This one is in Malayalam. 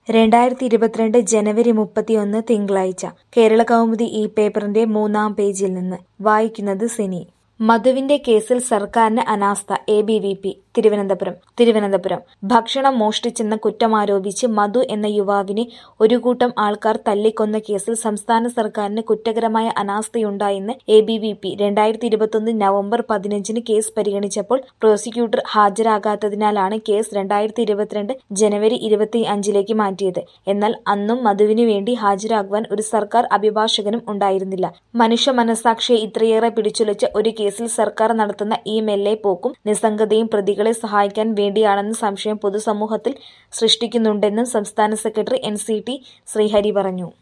രണ്ടായിരത്തി ഇരുപത്തിരണ്ട് ജനുവരി മുപ്പത്തിയൊന്ന് തിങ്കളാഴ്ച കേരളകൗമുദി ഈ പേപ്പറിന്റെ മൂന്നാം പേജിൽ നിന്ന് വായിക്കുന്നത് സിനി മധുവിന്റെ കേസിൽ സർക്കാരിന് അനാസ്ഥ A B V P Thiruvananthapuram Thiruvananthapuram ഭക്ഷണം മോഷ്ടിച്ചെന്ന കുറ്റമാരോപിച്ച് മധു എന്ന യുവാവിനെ ഒരു കൂട്ടം ആൾക്കാർ തല്ലിക്കൊന്ന കേസിൽ സംസ്ഥാന സർക്കാരിന് കുറ്റകരമായ അനാസ്ഥയുണ്ടായെന്ന് എ ബി വി പി രണ്ടായിരത്തി ഇരുപത്തൊന്ന് നവംബർ പതിനഞ്ചിന് കേസ് പരിഗണിച്ചപ്പോൾ പ്രോസിക്യൂട്ടർ ഹാജരാകാത്തതിനാലാണ് കേസ് രണ്ടായിരത്തി ഇരുപത്തിരണ്ട് ജനുവരി ഇരുപത്തി അഞ്ചിലേക്ക് മാറ്റിയത് എന്നാൽ അന്നും മധുവിനു വേണ്ടി ഹാജരാകുവാൻ ഒരു സർക്കാർ അഭിഭാഷകനും ഉണ്ടായിരുന്നില്ല മനുഷ്യ മനസാക്ഷിയെ ഇത്രയേറെ പിടിച്ചുലച്ച ഒരു കേസിൽ സർക്കാർ നടത്തുന്ന ഈ മെല്ലെ പോക്കും നിസ്സംഗതയും പ്രതികളെ സഹായിക്കാൻ വേണ്ടിയാണെന്ന സംശയം പൊതുസമൂഹത്തിൽ സൃഷ്ടിക്കുന്നുണ്ടെന്നും സംസ്ഥാന secretary N C T Srihari പറഞ്ഞു